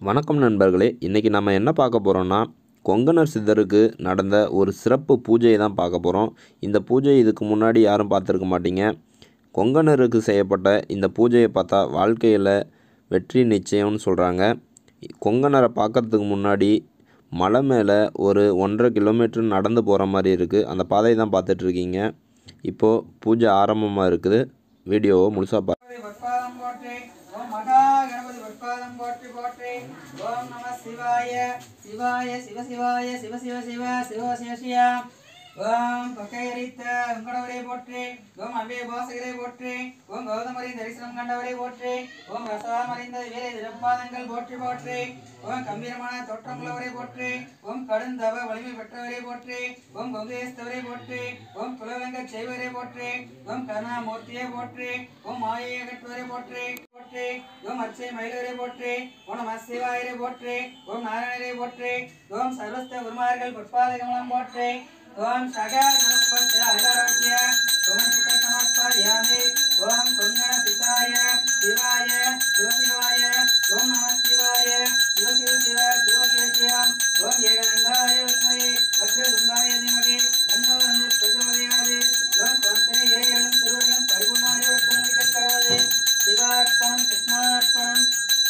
வணக்கம் நண்பர்களே இன்றைக்கி நம்ம என்ன பார்க்க போகிறோம்னா கொங்கணர் சித்தருக்கு நடந்த ஒரு சிறப்பு பூஜையை தான் பார்க்க போகிறோம் இந்த பூஜை இதுக்கு முன்னாடி யாரும் பார்த்துருக்க மாட்டீங்க கொங்கணருக்கு செய்யப்பட்ட இந்த பூஜையை பார்த்தா வாழ்க்கையில் வெற்றி நிச்சயம்னு சொல்கிறாங்க கொங்கணரை பார்க்கறதுக்கு முன்னாடி மலை மேலே ஒரு ஒன்றரை கிலோமீட்டர் நடந்து போகிற மாதிரி இருக்குது அந்த பாதையை தான் பார்த்துட்ருக்கீங்க இப்போது பூஜை ஆரம்பமாக இருக்குது வீடியோவை முழுசாக பா கணபதி வற்பாதம் போற்றி ஓம் மகா கணபதி வற்பாதம் போற்றி போற்றி ஓம் நம சிவாய சிவாய சிவ சிவாய சிவ சிவ சிவ சிவ சிவ சிவ ஓம் கொக்கையரித்த வெங்கடவரை போற்றி ஓம் அவ்வே போசகரை போற்றி ஓம் கௌதமரி தரிசனம் கண்டவரை போற்றி ஓம் ரசவாம் அறிந்த வீரை திறப்பாதங்கள் போற்றி போற்றி ஓம் கம்பீரமான தோற்றமுள்ளவரை போற்றி ஓம் கடுந்தவ வலிமை பெற்றவரை போற்றி ஓம் கொங்கேஸ்தவரை போற்றி ஓம் குலவெங்க செய்வரை போற்றி ஓம் கருணாமூர்த்தியை போற்றி ஓம் மாயை அகற்றுவரை போற்றி போற்றி ஓம் அச்சை மயிலரை போற்றி ஓம் நம சிவாயரை போற்றி ஓம் நாராயணரை போற்றி ஓம் சர்வஸ்த குருமார்கள் பொற்பாத கமலம் போற்றி ஓம் சகா குருப்ப அல்லாரோக்கிய ஓம் சித்த சமர்ப்பயாமி ஓம் கொங்கண சித்தாய சிவாய சிவசிவாய ஓம் நம சிவாய சிவ சிவ சிவ சிவ சிவ சிவம் ஓம் ஏகதந்தாய வித்மகே வக்ரதுண்டாய தீமகே தன்னோ வந்து பிரச்சோதயாது ஓம் கந்தனை ஏழும் திருவள்ளும் பரிபூர்ணாடியோருக்கும் முடிக்கக் கடவுளே சிவார்ப்பணம் கிருஷ்ணார்ப்பணம்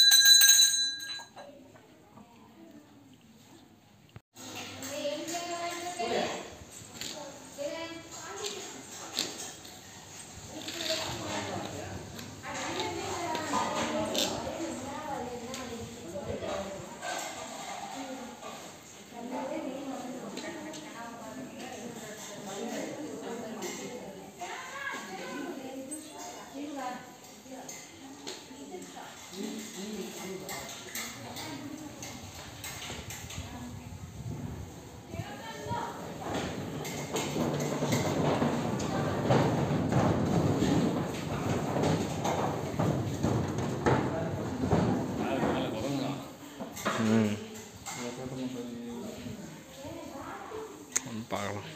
பார்க்கலாம்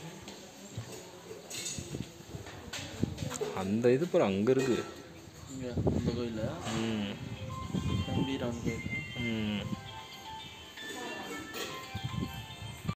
அந்த இது பாரு அங்கே இருக்குது இங்கே அந்த கோயிலில் ம் கம்பீரான் கோயில் ம்